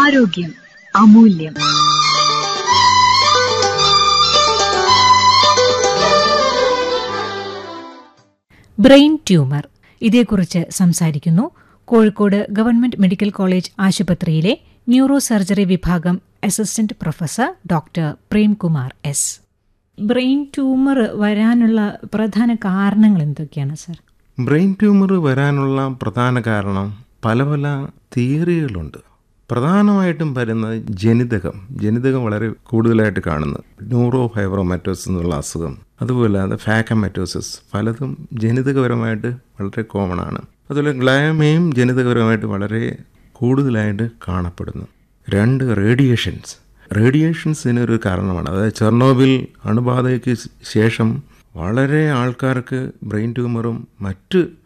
ആരോഗ്യം അമൂല്യം brain tumour ഇതേക്കുറിച്ച് സംസാരിക്കുന്നു കോഴിക്കോട് ഗവൺമെന്റ് മെഡിക്കൽ കോളേജ് ആശുപത്രിയിലെ ന്യൂറോ സർജറി വിഭാഗം assistant professor doctor Premkumar S brain tumour വരാനുള്ള പ്രധാന കാരണങ്ങൾ എന്തൊക്കെയാണ് സർ ബ്രെയിൻ ട്യൂമർ വരാനുള്ള പ്രധാന കാരണം പല പല തിയറികളുണ്ട് പ്രധാനമായിട്ടും വരുന്നത് ജനിതകം ജനിതകം വളരെ കൂടുതലായിട്ട് കാണുന്നത് ന്യൂറോ ഫൈബ്രോമാറ്റോസ് എന്നുള്ള അസുഖം അതുപോലെ അത് ഫാക്കമാറ്റോസിസ് പലതും ജനിതകപരമായിട്ട് വളരെ കോമൺ ആണ് അതുപോലെ ഗ്ലയമയും ജനിതകപരമായിട്ട് വളരെ കൂടുതലായിട്ട് കാണപ്പെടുന്നു രണ്ട് റേഡിയേഷൻസ് റേഡിയേഷൻസ് ഇതിനൊരു കാരണമാണ് അതായത് ചെർണോബിൽ അണുബാധയ്ക്ക് ശേഷം വളരെ ആൾക്കാർക്ക് ബ്രെയിൻ ട്യൂമറും മറ്റ്